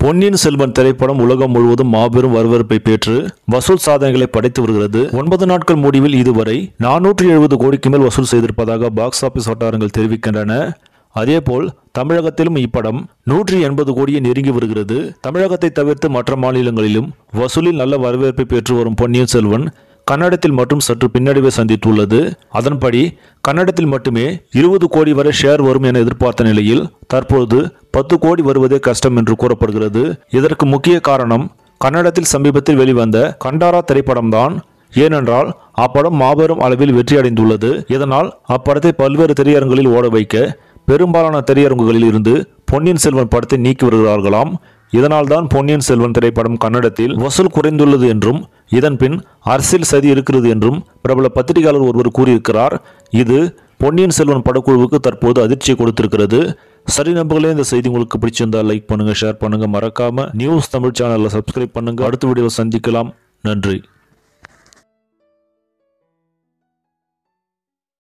பொன்னியின் செல்வன் திரைப்படம் உலகம் முழுவதும் மாபெரும் வரவேற்பை பெற்று வசூல் சாதனைகளை படைத்து வருகிறது ஒன்பது நாட்கள் முடிவில் இதுவரை நானூற்றி எழுபது கோடிக்கு மேல் வசூல் செய்திருப்பதாக பாக்ஸ் ஆபீஸ் வட்டாரங்கள் தெரிவிக்கின்றன அதேபோல் தமிழகத்திலும் இப்படம் நூற்றி எண்பது கோடியை நெருங்கி வருகிறது தமிழகத்தை தவிர்த்து மற்ற மாநிலங்களிலும் வசூலில் நல்ல வரவேற்பை பெற்று வரும் பொன்னியின் செல்வன் கன்னடத்தில் மட்டும் சற்று பின்னடைவை சந்தித்துள்ளது அதன்படி கன்னடத்தில் மட்டுமே இருபது கோடி வரை ஷேர் வரும் என எதிர்பார்த்த நிலையில் தற்போது பத்து கோடி வருவதே கஷ்டம் என்று கூறப்படுகிறது இதற்கு முக்கிய காரணம் கன்னடத்தில் சமீபத்தில் வெளிவந்த கண்டாரா திரைப்படம்தான் ஏனென்றால் அப்படம் மாபெரும் அளவில் வெற்றி அடைந்துள்ளது இதனால் அப்படத்தை பல்வேறு திரையரங்களில் ஓட வைக்க பெரும்பாலான திரையரங்குகளில் இருந்து பொன்னியின் செல்வன் படத்தை நீக்கி வருகிறார்களாம் இதனால்தான் பொன்னியின் செல்வன் திரைப்படம் கன்னடத்தில் வசூல் குறைந்துள்ளது என்றும் இதன் பின் அரசியல் சதி இருக்கிறது என்றும் பிரபல பத்திரிகையாளர் ஒருவர் கூறியிருக்கிறார் இது பொன்னியின் செல்வன் படக்குழுவுக்கு தற்போது அதிர்ச்சியை கொடுத்திருக்கிறது சரி நம்பர்களே இந்த செய்தி உங்களுக்கு பிடிச்சிருந்தா லைக் பண்ணுங்க ஷேர் பண்ணுங்க மறக்காம நியூஸ் தமிழ் சேனல்ல சப்ஸ்கிரைப் பண்ணுங்க அடுத்த வீடியோவில் சந்திக்கலாம் நன்றி